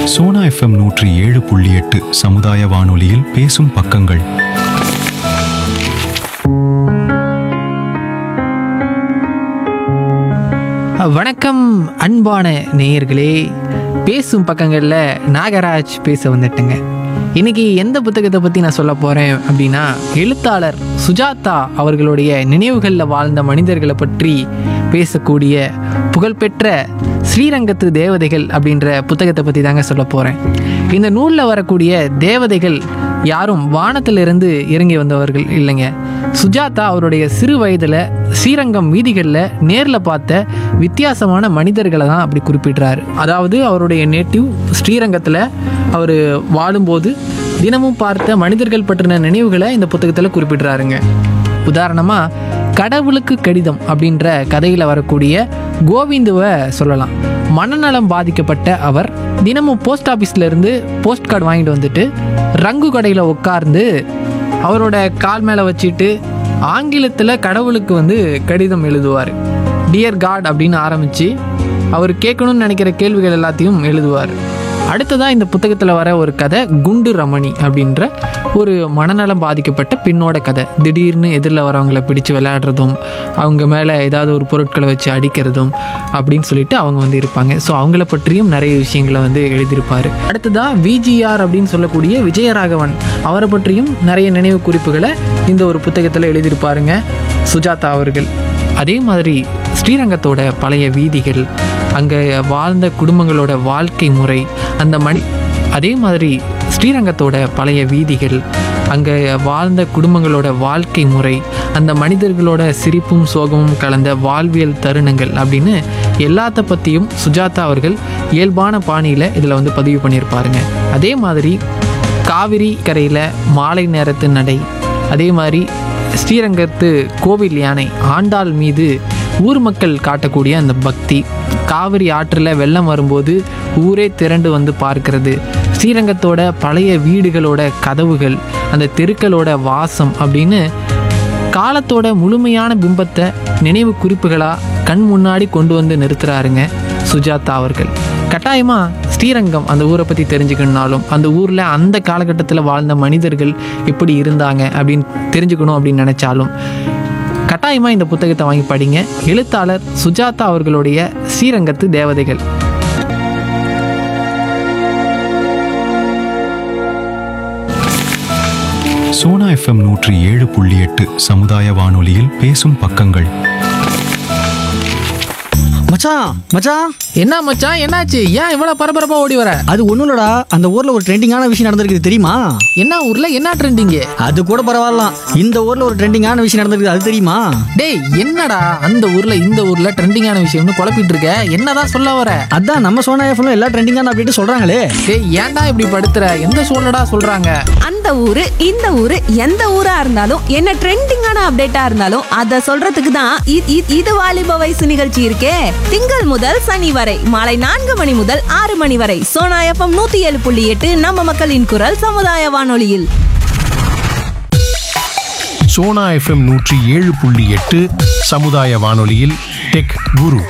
Sona FM நூற்றி ஏழு புள்ளி எட்டு சமுதாய வானொலியில் பேசும் பக்கங்கள் வணக்கம் அன்பான நேயர்களே பேசும் பக்கங்களில் நாகராஜ் பேச வந்துட்டுங்க இன்னைக்கு எந்த புத்தகத்தை பற்றி நான் சொல்ல போகிறேன் அப்படின்னா எழுத்தாளர் சுஜாதா அவர்களுடைய நினைவுகளில் வாழ்ந்த மனிதர்களை பற்றி பேசக்கூடிய புகழ்பெற்ற ஸ்ரீரங்கத்து தேவதைகள் அப்படின்ற புத்தகத்தை பற்றி தாங்க சொல்ல போகிறேன் இந்த நூலில் வரக்கூடிய தேவதைகள் யாரும் வானத்திலிருந்து இறங்கி வந்தவர்கள் இல்லைங்க சுஜாதா அவருடைய சிறு வயதில் ஸ்ரீரங்கம் வீதிகளில் நேரில் பார்த்த வித்தியாசமான மனிதர்களை தான் அப்படி குறிப்பிடுறாரு அதாவது அவருடைய நேட்டிவ் ஸ்ரீரங்கத்தில் அவர் வாழும்போது தினமும் பார்த்த மனிதர்கள் பற்றின நினைவுகளை இந்த புத்தகத்தில் குறிப்பிடுறாருங்க உதாரணமாக கடவுளுக்கு கடிதம் அப்படின்ற கதையில் வரக்கூடிய கோவிந்துவை சொல்லலாம் மனநலம் பாதிக்கப்பட்ட அவர் தினமும் போஸ்ட் ஆஃபீஸ்ல இருந்து போஸ்ட் கார்டு வாங்கிட்டு வந்துட்டு ரங்கு கடையில் உட்கார்ந்து அவரோட கால் மேலே வச்சுட்டு ஆங்கிலத்தில் கடவுளுக்கு வந்து கடிதம் எழுதுவார் டியர் காட் அப்படின்னு ஆரம்பித்து அவர் கேட்கணும்னு நினைக்கிற கேள்விகள் எல்லாத்தையும் எழுதுவார் அடுத்ததாக இந்த புத்தகத்தில் வர ஒரு கதை குண்டு ரமணி அப்படின்ற ஒரு மனநலம் பாதிக்கப்பட்ட பெண்ணோட கதை திடீர்னு எதிரில் வரவங்களை பிடிச்சு விளையாடுறதும் அவங்க மேலே ஏதாவது ஒரு பொருட்களை வச்சு அடிக்கிறதும் அப்படின்னு சொல்லிட்டு அவங்க வந்து இருப்பாங்க ஸோ அவங்கள பற்றியும் நிறைய விஷயங்களை வந்து எழுதியிருப்பார் அடுத்ததாக விஜிஆர் அப்படின்னு சொல்லக்கூடிய விஜயராகவன் அவரை பற்றியும் நிறைய நினைவு குறிப்புகளை இந்த ஒரு புத்தகத்தில் எழுதியிருப்பாருங்க சுஜாதா அவர்கள் அதே மாதிரி ஸ்ரீரங்கத்தோட பழைய வீதிகள் அங்கே வாழ்ந்த குடும்பங்களோட வாழ்க்கை முறை அந்த மணி அதே மாதிரி ஸ்ரீரங்கத்தோட பழைய வீதிகள் அங்கே வாழ்ந்த குடும்பங்களோட வாழ்க்கை முறை அந்த மனிதர்களோட சிரிப்பும் சோகமும் கலந்த வாழ்வியல் தருணங்கள் அப்படின்னு எல்லாத்த பற்றியும் சுஜாதா அவர்கள் இயல்பான பாணியில் இதில் வந்து பதிவு பண்ணியிருப்பாருங்க அதே மாதிரி காவிரி கரையில் மாலை நேரத்து நடை அதே மாதிரி ஸ்ரீரங்கத்து கோவில் யானை ஆண்டாள் மீது ஊர் மக்கள் காட்டக்கூடிய அந்த பக்தி காவிரி ஆற்றில் வெள்ளம் வரும்போது ஊரே திரண்டு வந்து பார்க்கிறது ஸ்ரீரங்கத்தோட பழைய வீடுகளோட கதவுகள் அந்த தெருக்களோட வாசம் அப்படின்னு காலத்தோட முழுமையான பிம்பத்தை நினைவு குறிப்புகளாக கண் முன்னாடி கொண்டு வந்து நிறுத்துறாருங்க சுஜாதா அவர்கள் கட்டாயமாக ஸ்ரீரங்கம் அந்த ஊரை பற்றி தெரிஞ்சுக்கணுனாலும் அந்த ஊரில் அந்த காலகட்டத்தில் வாழ்ந்த மனிதர்கள் எப்படி இருந்தாங்க அப்படின்னு தெரிஞ்சுக்கணும் அப்படின்னு நினச்சாலும் கட்டாயமாக இந்த புத்தகத்தை வாங்கி படிங்க எழுத்தாளர் சுஜாதா அவர்களுடைய ஸ்ரீரங்கத்து தேவதைகள் சோனா எஃப்எம் நூற்றி ஏழு புள்ளி எட்டு சமுதாய வானொலியில் பேசும் பக்கங்கள் மச்சான் மச்சான் என்ன மச்சான் என்னாச்சு ஏன் இவ்வளோ பரபரப்பாக ஓடி வர அது ஒன்றும் இல்லடா அந்த ஊர்ல ஒரு ட்ரெண்டிங்கான விஷயம் நடந்திருக்குது தெரியுமா என்ன ஊரில் என்ன ட்ரெண்டிங்கு அது கூட பரவாயில்லாம் இந்த ஊர்ல ஒரு ட்ரெண்டிங்கான விஷயம் நடந்திருக்குது அது தெரியுமா டேய் என்னடா அந்த ஊர்ல இந்த ஊர்ல ட்ரெண்டிங்கான விஷயம்னு குழப்பிட்டு இருக்க என்னதான் சொல்ல வர அதான் நம்ம சோனா எஃப்எம் எல்லா ட்ரெண்டிங்கான அப்படின்ட்டு சொல்றாங்களே டேய் ஏன்டா இப்படி படுத்துற எந்த சூழலடா சொல்றாங்க அந்த ஊரு இந்த ஊரு எந்த ஊரா இருந்தாலும் என்ன ட்ரெண்டிங்கான அப்டேட்டா இருந்தாலும் அத சொல்றதுக்கு தான் இ- இ- இது வாலிப வயசு நிகழ்ச்சி இருக்கே திங்கள் முதல் சனி வரை மாலை நான்கு மணி முதல் ஆறு மணி வரை சோனா எஃப்எம் நூத்தி ஏழு புள்ளி எட்டு நம்ம மக்களின் குரல் சமுதாய வானொலியில் சோனா எஃப்எம் நூற்றி ஏழு புள்ளி எட்டு சமுதாய வானொலியில் டெக் குரு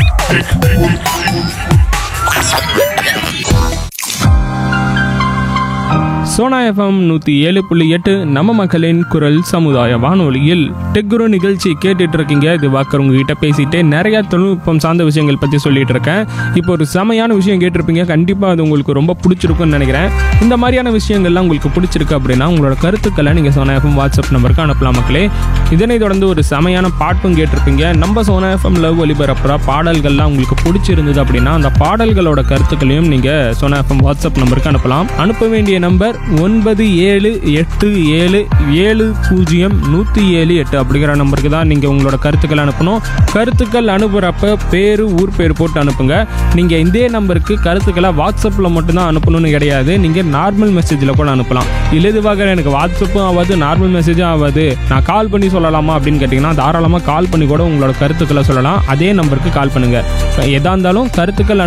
சோனா எஃப்எம் நூற்றி ஏழு புள்ளி எட்டு நம்ம மக்களின் குரல் சமுதாய வானொலியில் டெக்குரு நிகழ்ச்சி கேட்டுட்டு இருக்கீங்க இது வாக்கர் உங்ககிட்ட பேசிட்டு நிறைய தொழில்நுட்பம் சார்ந்த விஷயங்கள் பற்றி சொல்லிட்டு இருக்கேன் இப்போ ஒரு செமையான விஷயம் கேட்டிருப்பீங்க கண்டிப்பாக அது உங்களுக்கு ரொம்ப பிடிச்சிருக்கும்னு நினைக்கிறேன் இந்த மாதிரியான விஷயங்கள்லாம் உங்களுக்கு பிடிச்சிருக்கு அப்படின்னா உங்களோட கருத்துக்களை நீங்கள் சோனா எஃப்எம் வாட்ஸ்அப் நம்பருக்கு அனுப்பலாம் மக்களே இதனை தொடர்ந்து ஒரு செமையான பாட்டும் கேட்டிருப்பீங்க நம்ம சோனா எஃப்எம் லவ் ஒலிபரப்புற பாடல்கள்லாம் உங்களுக்கு பிடிச்சிருந்தது அப்படின்னா அந்த பாடல்களோட கருத்துக்களையும் நீங்கள் சோனா எஃப்எம் வாட்ஸ்அப் நம்பருக்கு அனுப்பலாம் அனுப்ப வேண்டிய நம்பர் ஒன்பது ஏழு எட்டு ஏழு ஏழு பூஜ்ஜியம் நூற்றி ஏழு எட்டு அப்படிங்கிற நம்பருக்கு தான் நீங்கள் உங்களோட கருத்துக்கள் அனுப்பணும் கருத்துக்கள் அனுப்புகிறப்ப பேர் ஊர் பேர் போட்டு அனுப்புங்க நீங்கள் இதே நம்பருக்கு கருத்துக்களை வாட்ஸ்அப்பில் மட்டும்தான் அனுப்பணும்னு கிடையாது நீங்கள் நார்மல் மெசேஜில் கூட அனுப்பலாம் இலதுவாக எனக்கு வாட்ஸ்அப்பும் ஆகாது நார்மல் மெசேஜும் ஆகாது நான் கால் பண்ணி சொல்லலாமா அப்படின்னு கேட்டிங்கன்னா தாராளமாக கால் பண்ணி கூட உங்களோட கருத்துக்களை சொல்லலாம் அதே நம்பருக்கு கால் பண்ணுங்கள் எதா இருந்தாலும் கருத்துக்கள்